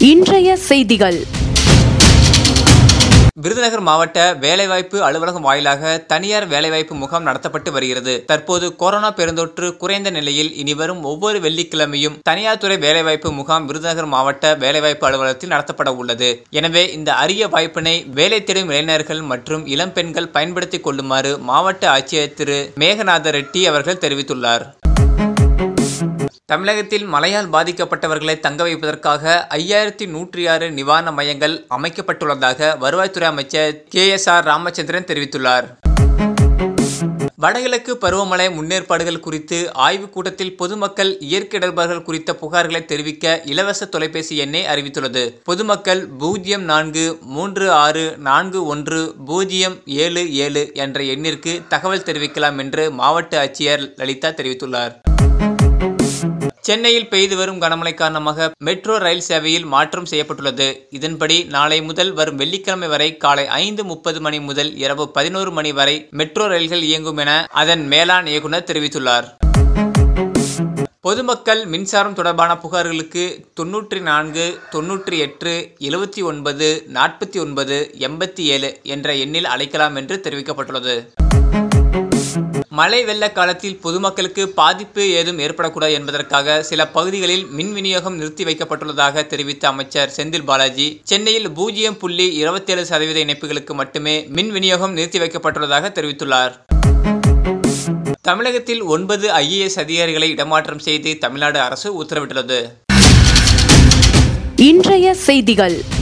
இன்றைய செய்திகள் விருதுநகர் மாவட்ட வேலைவாய்ப்பு அலுவலகம் வாயிலாக தனியார் வேலைவாய்ப்பு முகாம் நடத்தப்பட்டு வருகிறது தற்போது கொரோனா பெருந்தொற்று குறைந்த நிலையில் இனி வரும் ஒவ்வொரு வெள்ளிக்கிழமையும் தனியார் துறை வேலைவாய்ப்பு முகாம் விருதுநகர் மாவட்ட வேலைவாய்ப்பு அலுவலகத்தில் நடத்தப்பட உள்ளது எனவே இந்த அரிய வாய்ப்பினை வேலை தேடும் இளைஞர்கள் மற்றும் இளம் பெண்கள் பயன்படுத்திக் கொள்ளுமாறு மாவட்ட ஆட்சியர் திரு மேகநாத ரெட்டி அவர்கள் தெரிவித்துள்ளார் தமிழகத்தில் மழையால் பாதிக்கப்பட்டவர்களை தங்க வைப்பதற்காக ஐயாயிரத்தி நூற்றி ஆறு நிவாரண மையங்கள் அமைக்கப்பட்டுள்ளதாக வருவாய்த்துறை அமைச்சர் கே எஸ் ஆர் ராமச்சந்திரன் தெரிவித்துள்ளார் வடகிழக்கு பருவமழை முன்னேற்பாடுகள் குறித்து ஆய்வுக் கூட்டத்தில் பொதுமக்கள் இயற்கை இடர்பாடுகள் குறித்த புகார்களை தெரிவிக்க இலவச தொலைபேசி எண்ணை அறிவித்துள்ளது பொதுமக்கள் பூஜ்ஜியம் நான்கு மூன்று ஆறு நான்கு ஒன்று பூஜ்ஜியம் ஏழு ஏழு என்ற எண்ணிற்கு தகவல் தெரிவிக்கலாம் என்று மாவட்ட ஆட்சியர் லலிதா தெரிவித்துள்ளார் சென்னையில் பெய்து வரும் கனமழை காரணமாக மெட்ரோ ரயில் சேவையில் மாற்றம் செய்யப்பட்டுள்ளது இதன்படி நாளை முதல் வரும் வெள்ளிக்கிழமை வரை காலை ஐந்து முப்பது மணி முதல் இரவு பதினோரு மணி வரை மெட்ரோ ரயில்கள் இயங்கும் என அதன் மேலாண் இயக்குனர் தெரிவித்துள்ளார் பொதுமக்கள் மின்சாரம் தொடர்பான புகார்களுக்கு தொன்னூற்றி நான்கு தொன்னூற்றி எட்டு எழுபத்தி ஒன்பது நாற்பத்தி ஒன்பது எண்பத்தி ஏழு என்ற எண்ணில் அழைக்கலாம் என்று தெரிவிக்கப்பட்டுள்ளது மழை வெள்ள காலத்தில் பொதுமக்களுக்கு பாதிப்பு ஏதும் ஏற்படக்கூடாது என்பதற்காக சில பகுதிகளில் மின் விநியோகம் நிறுத்தி வைக்கப்பட்டுள்ளதாக தெரிவித்த அமைச்சர் செந்தில் பாலாஜி சென்னையில் பூஜ்ஜியம் புள்ளி இருபத்தேழு சதவீத இணைப்புகளுக்கு மட்டுமே மின் விநியோகம் நிறுத்தி வைக்கப்பட்டுள்ளதாக தெரிவித்துள்ளார் தமிழகத்தில் ஒன்பது ஐஏஎஸ் அதிகாரிகளை இடமாற்றம் செய்து தமிழ்நாடு அரசு உத்தரவிட்டுள்ளது இன்றைய செய்திகள்